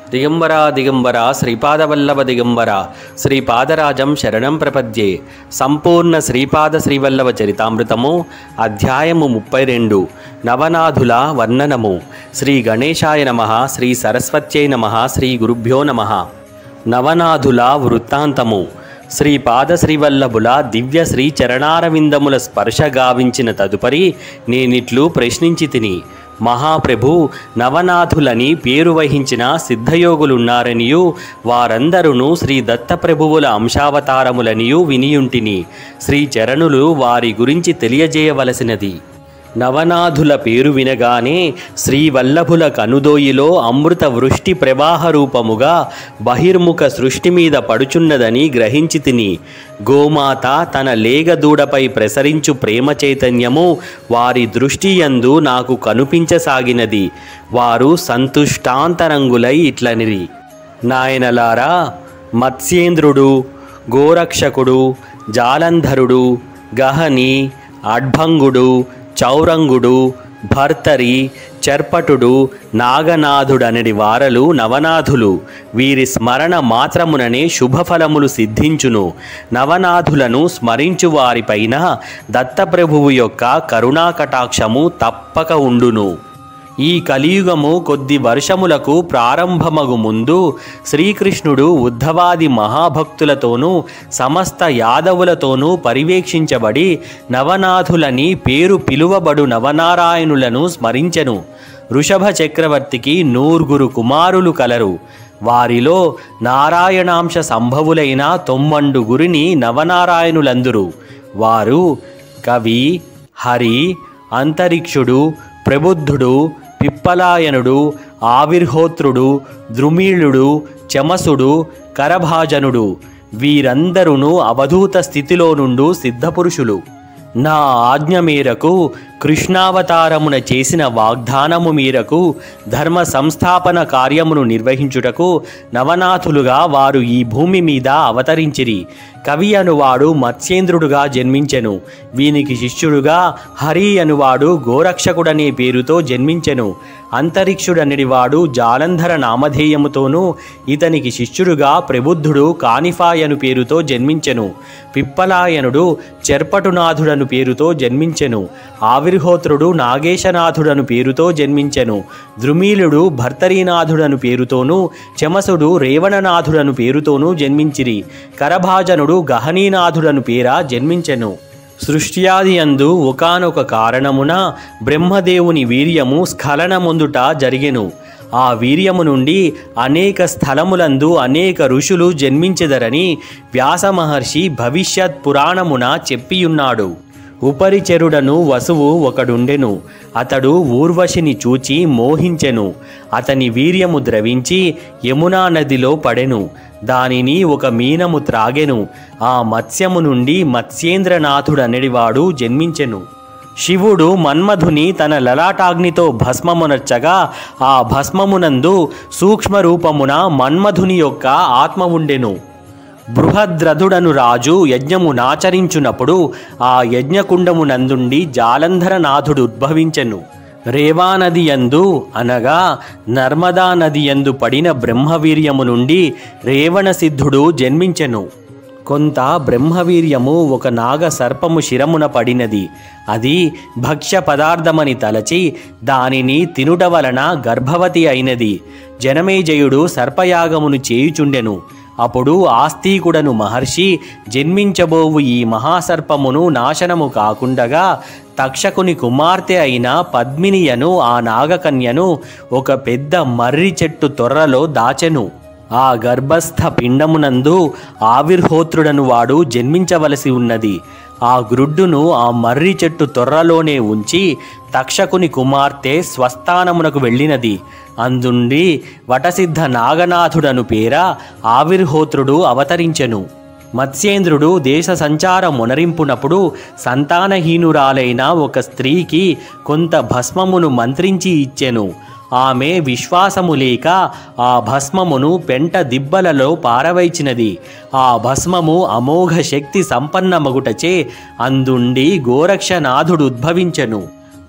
దిగంబర దిగంబర శ్రీపాదవల్లభ దిగంబర శ్రీపాదరాజం శరణం ప్రపద్యే సంపూర్ణ శ్రీపాద శ్రీవల్లభ చరితామృతము అధ్యాయము ముప్పై రెండు నవనాథుల వర్ణనము శ్రీ గణేశాయ నమ శ్రీ సరస్వత్యై నమ శ్రీ గురుభ్యో నమ నవనాథుల వృత్తాంతము శ్రీ పాదశ్రీవల్లభుల దివ్య శ్రీ చరణారవిందముల స్పర్శ గావించిన తదుపరి నేనిట్లు ప్రశ్నించి తిని మహాప్రభు నవనాథులని పేరు వహించిన సిద్ధయోగులున్నారనియు వారందరూ శ్రీ దత్తప్రభువుల అంశావతారములనియు వినియుంటిని శ్రీ చరణులు వారి గురించి తెలియజేయవలసినది నవనాథుల పేరు వినగానే శ్రీవల్లభుల కనుదోయిలో అమృత వృష్టి ప్రవాహ రూపముగా బహిర్ముఖ సృష్టి మీద పడుచున్నదని గ్రహించి తిని గోమాత తన లేగదూడపై ప్రసరించు ప్రేమ చైతన్యము వారి దృష్టి యందు నాకు కనుపించసాగినది వారు సంతుష్టాంతరంగులై ఇట్లనిరి నాయనలారా మత్స్యేంద్రుడు గోరక్షకుడు జాలంధరుడు గహని అడ్భంగుడు చౌరంగుడు భర్తరి చర్పటుడు నాగనాథుడనడి వారలు నవనాథులు వీరి స్మరణ మాత్రముననే శుభఫలములు సిద్ధించును నవనాథులను స్మరించు వారిపైన దత్తప్రభువు యొక్క కరుణాకటాక్షము తప్పక ఉండును ఈ కలియుగము కొద్ది వర్షములకు ప్రారంభమగు ముందు శ్రీకృష్ణుడు ఉద్ధవాది మహాభక్తులతోనూ సమస్త యాదవులతోనూ పరివేక్షించబడి నవనాథులని పేరు పిలువబడు నవనారాయణులను స్మరించెను వృషభ చక్రవర్తికి నూరుగురు కుమారులు కలరు వారిలో నారాయణాంశ సంభవులైన తొమ్మండుగురిని నవనారాయణులందురు వారు కవి హరి అంతరిక్షుడు ప్రబుద్ధుడు పిప్పలాయనుడు ఆవిర్హోత్రుడు ద్రుమీళుడు చమసుడు కరభాజనుడు వీరందరూ అవధూత స్థితిలో నుండు సిద్ధపురుషులు నా ఆజ్ఞ మేరకు కృష్ణావతారమున చేసిన వాగ్దానము మేరకు ధర్మ సంస్థాపన కార్యమును నిర్వహించుటకు నవనాథులుగా వారు ఈ భూమి మీద అవతరించిరి కవి అనువాడు మత్స్యేంద్రుడుగా జన్మించెను వీనికి శిష్యుడుగా హరి అనువాడు గోరక్షకుడనే పేరుతో జన్మించెను అంతరిక్షుడనివాడు జాలంధర నామధేయముతోనూ ఇతనికి శిష్యుడుగా ప్రబుద్ధుడు కానిఫాయను పేరుతో జన్మించెను పిప్పలాయనుడు చెర్పటునాథుడను పేరుతో జన్మించెను ఆవిర్హోత్రుడు నాగేశనాథుడను పేరుతో జన్మించెను ద్రుమీలుడు భర్తరీనాథుడను పేరుతోనూ చమసుడు రేవణనాథుడను పేరుతోనూ జన్మించిరి కరభాజనుడు గహనీనాథుడను పేర జన్మించెను సృష్ట్యాది అందు ఒకనొక కారణమున బ్రహ్మదేవుని వీర్యము స్ఖలనముందుట జరిగెను ఆ వీర్యము నుండి అనేక స్థలములందు అనేక ఋషులు జన్మించెదరని వ్యాస మహర్షి భవిష్యత్ పురాణమున చెప్పియున్నాడు ఉపరిచరుడను వసువు ఒకడుండెను అతడు ఊర్వశిని చూచి మోహించెను అతని వీర్యము ద్రవించి యమునా నదిలో పడెను దానిని ఒక మీనము త్రాగెను ఆ మత్స్యము నుండి మత్స్యేంద్రనాథుడనడివాడు జన్మించెను శివుడు మన్మధుని తన లలాటాగ్నితో భస్మమునర్చగా ఆ భస్మమునందు సూక్ష్మరూపమున మన్మధుని యొక్క ఆత్మ ఉండెను బృహద్రథుడను రాజు యజ్ఞము నాచరించునప్పుడు ఆ యజ్ఞకుండము నందుండి జాలంధరనాథుడు ఉద్భవించెను రేవానది యందు అనగా నర్మదా నది యందు పడిన బ్రహ్మవీర్యము నుండి రేవణ సిద్ధుడు జన్మించెను కొంత బ్రహ్మవీర్యము ఒక నాగ సర్పము శిరమున పడినది అది భక్ష్య పదార్థమని తలచి దానిని తినుట వలన గర్భవతి అయినది జనమేజయుడు సర్పయాగమును చేయుచుండెను అప్పుడు ఆస్తికుడను మహర్షి జన్మించబోవు ఈ మహాసర్పమును నాశనము కాకుండగా తక్షకుని కుమార్తె అయిన పద్మినియను ఆ నాగకన్యను ఒక పెద్ద మర్రి చెట్టు తొర్రలో దాచెను ఆ గర్భస్థ పిండమునందు ఆవిర్హోత్రుడను వాడు జన్మించవలసి ఉన్నది ఆ గ్రుడ్డును ఆ మర్రి చెట్టు తొర్రలోనే ఉంచి తక్షకుని కుమార్తె స్వస్థానమునకు వెళ్ళినది అందుండి వటసిద్ధ నాగనాథుడను పేర ఆవిర్హోత్రుడు అవతరించెను మత్స్యేంద్రుడు దేశ సంచారం మునరింపునప్పుడు సంతానహీనురాలైన ఒక స్త్రీకి కొంత భస్మమును మంత్రించి ఇచ్చెను ఆమె విశ్వాసము లేక ఆ భస్మమును పెంట దిబ్బలలో పారవైచినది ఆ భస్మము అమోఘ శక్తి సంపన్నమగుటచే అందుండి గోరక్షనాథుడు ఉద్భవించెను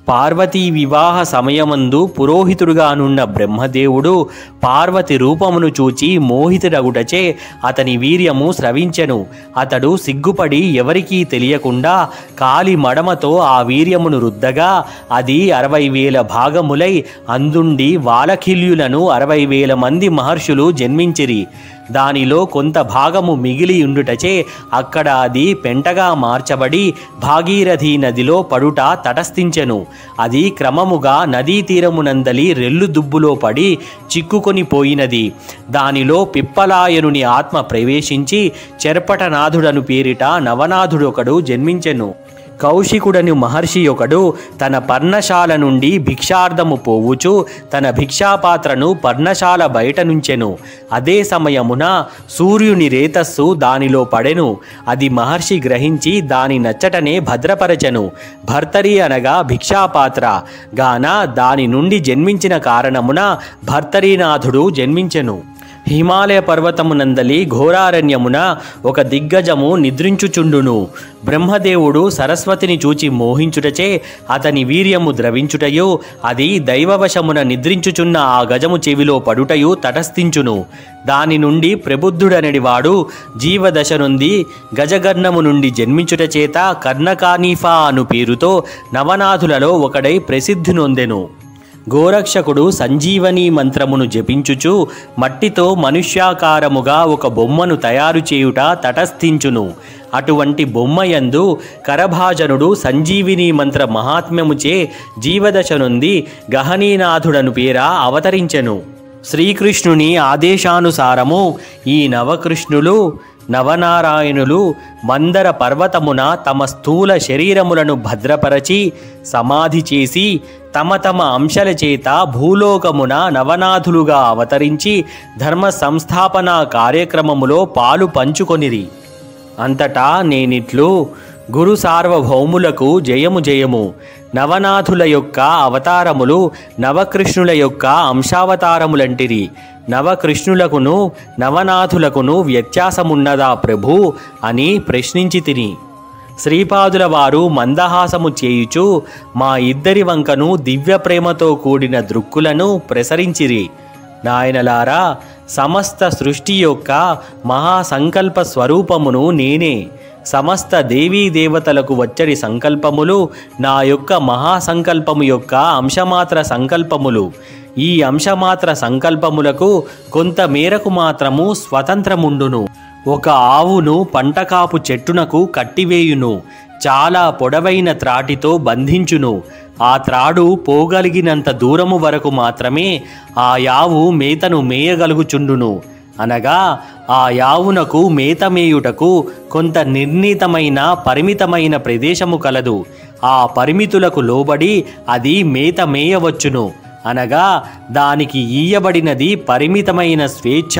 పార్వతీ వివాహ సమయమందు పురోహితుడుగానున్న బ్రహ్మదేవుడు పార్వతి రూపమును చూచి మోహితుడగుటచే అతని వీర్యము స్రవించెను అతడు సిగ్గుపడి ఎవరికీ తెలియకుండా కాలి మడమతో ఆ వీర్యమును రుద్దగా అది అరవై వేల భాగములై అందుండి వాలకిల్యులను అరవై వేల మంది మహర్షులు జన్మించిరి దానిలో కొంత భాగము మిగిలి ఉండుటచే అక్కడ అది పెంటగా మార్చబడి భాగీరథి నదిలో పడుట తటస్థించెను అది క్రమముగా నదీ తీరమునందలి రెల్లు దుబ్బులో పడి చిక్కుకొని పోయినది దానిలో పిప్పలాయనుని ఆత్మ ప్రవేశించి చెర్పటనాథుడను పేరిట నవనాథుడొకడు జన్మించెను కౌశికుడని మహర్షి ఒకడు తన పర్ణశాల నుండి భిక్షార్థము పోవుచు తన భిక్షాపాత్రను పర్ణశాల బయట నుంచెను అదే సమయమున సూర్యుని రేతస్సు దానిలో పడెను అది మహర్షి గ్రహించి దాని నచ్చటనే భద్రపరచెను భర్తరి అనగా భిక్షాపాత్ర గాన దాని నుండి జన్మించిన కారణమున భర్తరీనాథుడు జన్మించెను హిమాలయ పర్వతమునందలి ఘోరారణ్యమున ఒక దిగ్గజము నిద్రించుచుండును బ్రహ్మదేవుడు సరస్వతిని చూచి మోహించుటచే అతని వీర్యము ద్రవించుటయు అది దైవవశమున నిద్రించుచున్న ఆ గజము చెవిలో పడుటయు తటస్థించును దాని నుండి ప్రబుద్ధుడనడివాడు జీవదశ నుండి గజగర్ణము నుండి జన్మించుట చేత కర్ణకానీఫా అను పేరుతో నవనాథులలో ఒకడై ప్రసిద్ధి నొందెను గోరక్షకుడు సంజీవని మంత్రమును జపించుచు మట్టితో మనుష్యాకారముగా ఒక బొమ్మను తయారు చేయుట తటస్థించును అటువంటి బొమ్మయందు కరభాజనుడు సంజీవిని మంత్ర మహాత్మ్యముచే జీవదశ నుండి గహనీనాథుడను పేర అవతరించెను శ్రీకృష్ణుని ఆదేశానుసారము ఈ నవకృష్ణులు నవనారాయణులు మందర పర్వతమున తమ స్థూల శరీరములను భద్రపరచి సమాధి చేసి తమ తమ అంశల చేత భూలోకమున నవనాథులుగా అవతరించి ధర్మ సంస్థాపన కార్యక్రమములో పాలు పంచుకొనిరి అంతటా నేనిట్లు గురు సార్వభౌములకు జయము జయము నవనాథుల యొక్క అవతారములు నవకృష్ణుల యొక్క అంశావతారములంటిరి నవకృష్ణులకును నవనాథులకును వ్యత్యాసమున్నదా ప్రభు అని ప్రశ్నించి తిని శ్రీపాదుల వారు మందహాసము చేయుచు మా ఇద్దరి వంకను దివ్య ప్రేమతో కూడిన దృక్కులను ప్రసరించిరి నాయనలారా సమస్త సృష్టి యొక్క మహాసంకల్ప స్వరూపమును నేనే సమస్త దేవీ దేవతలకు వచ్చరి సంకల్పములు నా యొక్క మహాసంకల్పము యొక్క అంశమాత్ర సంకల్పములు ఈ అంశమాత్ర సంకల్పములకు కొంత మేరకు మాత్రము స్వతంత్రముండును ఒక ఆవును పంటకాపు చెట్టునకు కట్టివేయును చాలా పొడవైన త్రాటితో బంధించును ఆ త్రాడు పోగలిగినంత దూరము వరకు మాత్రమే ఆ యావు మేతను మేయగలుగుచుండును అనగా ఆ యావునకు మేత మేయుటకు కొంత నిర్ణీతమైన పరిమితమైన ప్రదేశము కలదు ఆ పరిమితులకు లోబడి అది మేత మేయవచ్చును అనగా దానికి ఈయబడినది పరిమితమైన స్వేచ్ఛ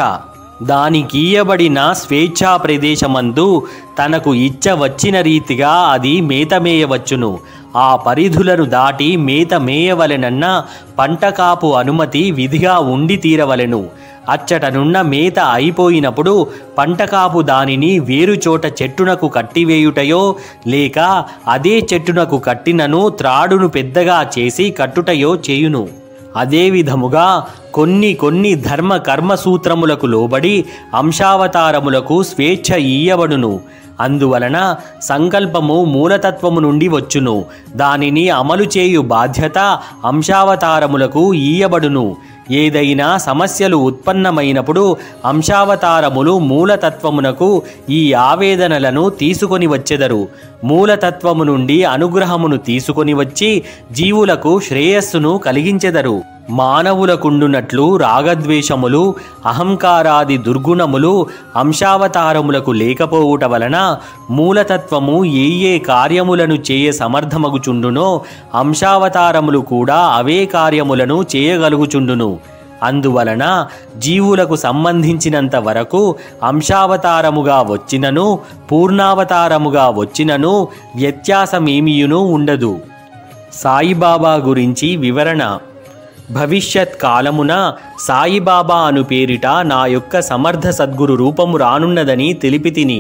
దానికీయబడిన స్వేచ్ఛా ప్రదేశమందు తనకు ఇచ్చ వచ్చిన రీతిగా అది మేత మేయవచ్చును ఆ పరిధులను దాటి మేత మేయవలెనన్న పంటకాపు అనుమతి విధిగా ఉండి తీరవలెను అచ్చటనున్న మేత అయిపోయినప్పుడు పంటకాపు దానిని వేరు చోట చెట్టునకు కట్టివేయుటయో లేక అదే చెట్టునకు కట్టినను త్రాడును పెద్దగా చేసి కట్టుటయో చేయును అదే విధముగా కొన్ని కొన్ని ధర్మ కర్మ సూత్రములకు లోబడి అంశావతారములకు స్వేచ్ఛ ఇయ్యబడును అందువలన సంకల్పము మూలతత్వము నుండి వచ్చును దానిని అమలు చేయు బాధ్యత అంశావతారములకు ఈయబడును ఏదైనా సమస్యలు ఉత్పన్నమైనప్పుడు అంశావతారములు మూలతత్వమునకు ఈ ఆవేదనలను తీసుకొని వచ్చెదరు మూలతత్వము నుండి అనుగ్రహమును తీసుకొని వచ్చి జీవులకు శ్రేయస్సును కలిగించెదరు మానవులకుండునట్లు రాగద్వేషములు అహంకారాది దుర్గుణములు అంశావతారములకు లేకపోవుట వలన మూలతత్వము ఏ ఏ కార్యములను చేయ సమర్థమగుచుండునో అంశావతారములు కూడా అవే కార్యములను చేయగలుగుచుండును అందువలన జీవులకు సంబంధించినంత వరకు అంశావతారముగా వచ్చినను పూర్ణావతారముగా వచ్చినను వ్యత్యాసమేమియును ఉండదు సాయిబాబా గురించి వివరణ భవిష్యత్ కాలమున సాయిబాబా అను పేరిట నా యొక్క సమర్థ సద్గురు రూపము రానున్నదని తెలిపి తిని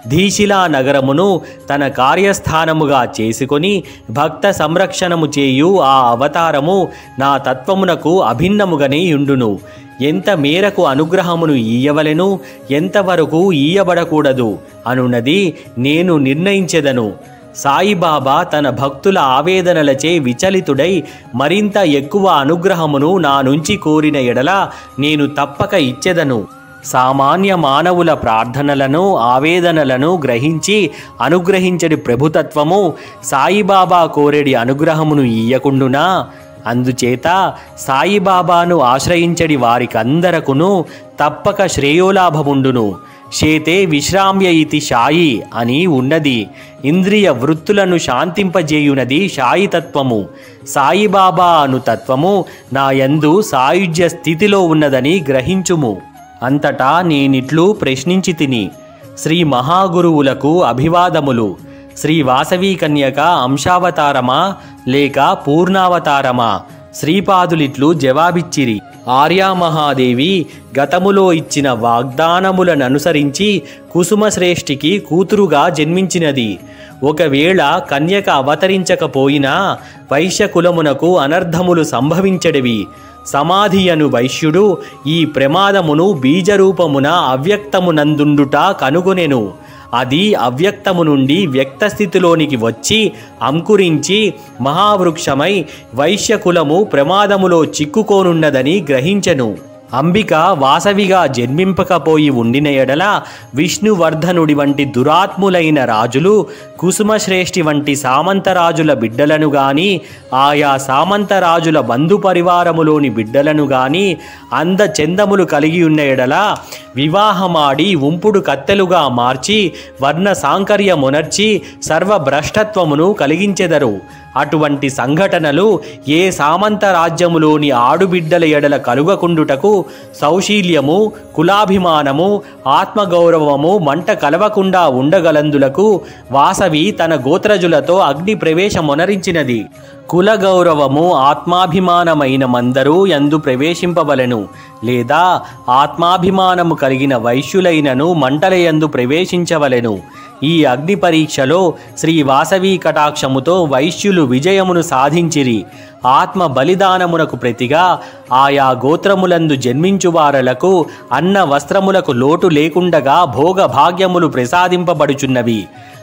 ధీశిలా నగరమును తన కార్యస్థానముగా చేసుకొని భక్త సంరక్షణము చేయు ఆ అవతారము నా తత్వమునకు అభిన్నముగానే ఉండును ఎంత మేరకు అనుగ్రహమును ఈయవలెను ఎంతవరకు ఈయబడకూడదు అనున్నది నేను నిర్ణయించెదను సాయిబాబా తన భక్తుల ఆవేదనలచే విచలితుడై మరింత ఎక్కువ అనుగ్రహమును నా నుంచి కోరిన ఎడల నేను తప్పక ఇచ్చెదను సామాన్య మానవుల ప్రార్థనలను ఆవేదనలను గ్రహించి అనుగ్రహించడి ప్రభుతత్వము సాయిబాబా కోరెడి అనుగ్రహమును ఇయ్యకుండునా అందుచేత సాయిబాబాను ఆశ్రయించడి వారికందరకును తప్పక శ్రేయోలాభముండును శేతే విశ్రామ్య ఇతి షాయి అని ఉన్నది ఇంద్రియ వృత్తులను శాంతింపజేయునది షాయి తత్వము సాయిబాబా అను తత్వము నా యందు సాయుజ్య స్థితిలో ఉన్నదని గ్రహించుము అంతటా నేనిట్లు ప్రశ్నించి తిని శ్రీ మహాగురువులకు అభివాదములు శ్రీ వాసవీ కన్యక అంశావతారమా లేక పూర్ణావతారమా శ్రీపాదులిట్లు జవాబిచ్చిరి ఆర్యామహాదేవి గతములో ఇచ్చిన వాగ్దానములను అనుసరించి కుసుమశ్రేష్ఠికి కూతురుగా జన్మించినది ఒకవేళ కన్యక అవతరించకపోయినా వైశ్యకులమునకు అనర్థములు సంభవించడివి సమాధియను వైశ్యుడు ఈ ప్రమాదమును బీజరూపమున అవ్యక్తమునందుండుట కనుగొనెను అది అవ్యక్తము నుండి వ్యక్త స్థితిలోనికి వచ్చి అంకురించి మహావృక్షమై వైశ్యకులము ప్రమాదములో చిక్కుకోనున్నదని గ్రహించెను అంబిక వాసవిగా జన్మింపకపోయి ఉండిన ఎడల విష్ణువర్ధనుడి వంటి దురాత్ములైన రాజులు కుసుమశ్రేష్ఠి వంటి సామంతరాజుల బిడ్డలను గాని ఆయా సామంతరాజుల బంధు పరివారములోని బిడ్డలను గాని అందచందములు కలిగి ఉన్న ఎడల వివాహమాడి ఉంపుడు కత్తెలుగా మార్చి వర్ణ సాంకర్యమునర్చి సర్వభ్రష్టత్వమును కలిగించెదరు అటువంటి సంఘటనలు ఏ సామంత రాజ్యములోని ఆడుబిడ్డల ఎడల కలుగకుండుటకు సౌశీల్యము కులాభిమానము ఆత్మగౌరవము మంట కలవకుండా ఉండగలందులకు వాసవి తన గోత్రజులతో అగ్ని ప్రవేశమునరించినది కుల గౌరవము ఆత్మాభిమానమైన మందరూ యందు ప్రవేశింపవలెను లేదా ఆత్మాభిమానము కలిగిన వైశ్యులైనను మంటలయందు ప్రవేశించవలెను ఈ అగ్ని పరీక్షలో శ్రీ వాసవి కటాక్షముతో వైశ్యులు విజయమును సాధించిరి ఆత్మ బలిదానమునకు ప్రతిగా ఆయా గోత్రములందు జన్మించువారలకు అన్న వస్త్రములకు లోటు లేకుండగా భోగ భాగ్యములు ప్రసాదింపబడుచున్నవి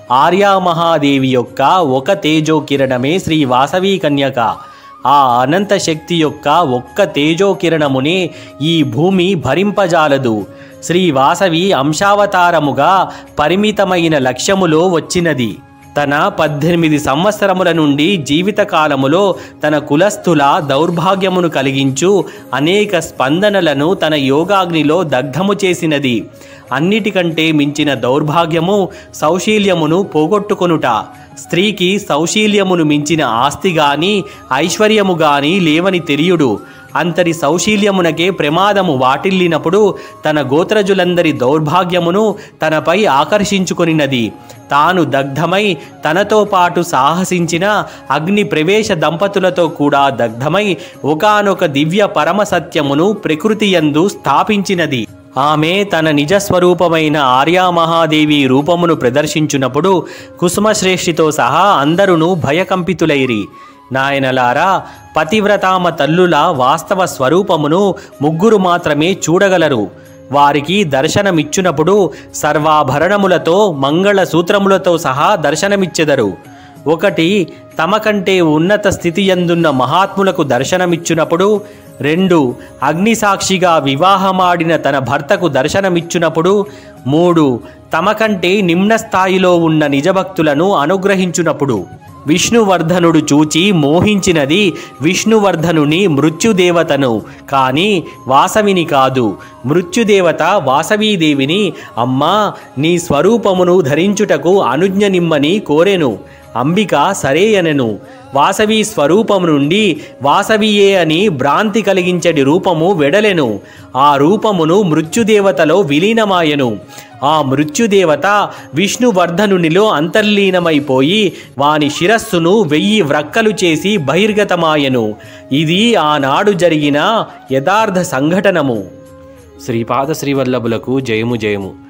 ఆర్యామహాదేవి యొక్క ఒక తేజో కిరణమే శ్రీ వాసవి కన్యక ఆ అనంత శక్తి యొక్క ఒక్క తేజో కిరణమునే ఈ భూమి భరింపజాలదు శ్రీ వాసవి అంశావతారముగా పరిమితమైన లక్ష్యములో వచ్చినది తన పద్దెనిమిది సంవత్సరముల నుండి జీవితకాలములో తన కులస్థుల దౌర్భాగ్యమును కలిగించు అనేక స్పందనలను తన యోగాగ్నిలో దగ్ధము చేసినది అన్నిటికంటే మించిన దౌర్భాగ్యము సౌశీల్యమును పోగొట్టుకొనుట స్త్రీకి సౌశీల్యమును మించిన ఆస్తి గాని ఐశ్వర్యము గాని లేవని తెలియుడు అంతటి సౌశీల్యమునకే ప్రమాదము వాటిల్లినప్పుడు తన గోత్రజులందరి దౌర్భాగ్యమును తనపై ఆకర్షించుకొనినది తాను దగ్ధమై తనతో పాటు సాహసించిన అగ్ని ప్రవేశ దంపతులతో కూడా దగ్ధమై ఒకానొక దివ్య పరమ సత్యమును ప్రకృతియందు స్థాపించినది ఆమె తన నిజస్వరూపమైన ఆర్యామహాదేవి రూపమును ప్రదర్శించునప్పుడు కుసుమశ్రేష్ఠితో సహా అందరును భయకంపితులైరి నాయనలారా పతివ్రతామ తల్లుల వాస్తవ స్వరూపమును ముగ్గురు మాత్రమే చూడగలరు వారికి దర్శనమిచ్చునప్పుడు సర్వాభరణములతో మంగళ సూత్రములతో సహా దర్శనమిచ్చెదరు ఒకటి తమ కంటే ఉన్నత స్థితి ఎందున్న మహాత్ములకు దర్శనమిచ్చునప్పుడు రెండు అగ్నిసాక్షిగా వివాహమాడిన తన భర్తకు దర్శనమిచ్చునప్పుడు మూడు తమ కంటే నిమ్న స్థాయిలో ఉన్న నిజభక్తులను అనుగ్రహించునప్పుడు విష్ణువర్ధనుడు చూచి మోహించినది విష్ణువర్ధనుని మృత్యుదేవతను కానీ వాసవిని కాదు మృత్యుదేవత వాసవీదేవిని అమ్మా నీ స్వరూపమును ధరించుటకు అనుజ్ఞ నిమ్మని కోరెను అంబిక సరే అనెను వాసవి స్వరూపము నుండి వాసవియే అని భ్రాంతి కలిగించడి రూపము వెడలెను ఆ రూపమును మృత్యుదేవతలో విలీనమాయెను ఆ మృత్యుదేవత విష్ణువర్ధనునిలో అంతర్లీనమైపోయి వాని శిరస్సును వెయ్యి వ్రక్కలు చేసి బహిర్గతమాయెను ఇది ఆనాడు జరిగిన యథార్థ సంఘటనము శ్రీపాద శ్రీవల్లభులకు జయము జయము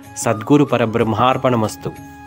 సద్గురు పరబ్రహ్మార్పణమస్తు